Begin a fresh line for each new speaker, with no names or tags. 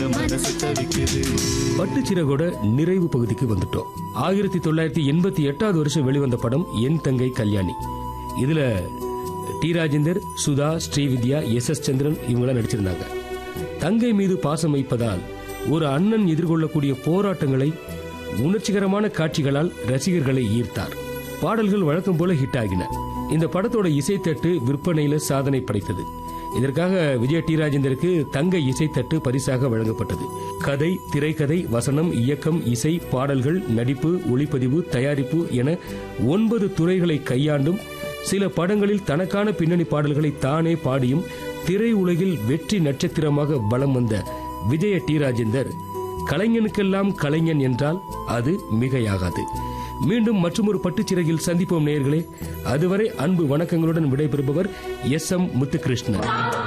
மனசு தவிக்குது
பட்டுச்சிறகோட நிறைவு பகுதிக்கு வந்துட்டோம் ஆயிரத்தி தொள்ளாயிரத்தி எண்பத்தி எட்டாவது வருஷம் வெளிவந்த படம் என் தங்கை கல்யாணி இதுல T Rajendar Sudha Srividya S S Chandran இவங்களாம் நடிச்சிருந்தாங்க தங்கை மீது பாசம் வைப்பதால் ஒரு அண்ணன் எதிர்கொள்ளக்கூடிய போராட்டங்களை உணர்ச்சிகரமான காட்சிகளால் ரசிகர்களை ஈர்த்தார் பாடல்கள் வழக்கம் போல ஹிட் ஆகின இந்த படத்தோட இசைத்தட்டு விற்பனையில சாதனை படைத்தது இதற்காக விஜய டி ராஜேந்தருக்கு தங்க இசைத்தட்டு பரிசாக வழங்கப்பட்டது கதை திரைக்கதை வசனம் இயக்கம் இசை பாடல்கள் நடிப்பு ஒளிப்பதிவு தயாரிப்பு என ஒன்பது துறைகளை கையாண்டும் சில படங்களில் தனக்கான பின்னணி பாடல்களை தானே பாடியும் திரையுலகில் வெற்றி நட்சத்திரமாக பலம் வந்த விஜய டி ராஜேந்தர் கலைஞனுக்கெல்லாம் கலைஞன் என்றால் அது மிகையாகாது மீண்டும் மற்றொரு பட்டுச்சிறகில் சந்திப்போம் நேயர்களே அதுவரை அன்பு வணக்கங்களுடன் விடைபெறுபவர் எஸ் எம் முத்துகிருஷ்ணன்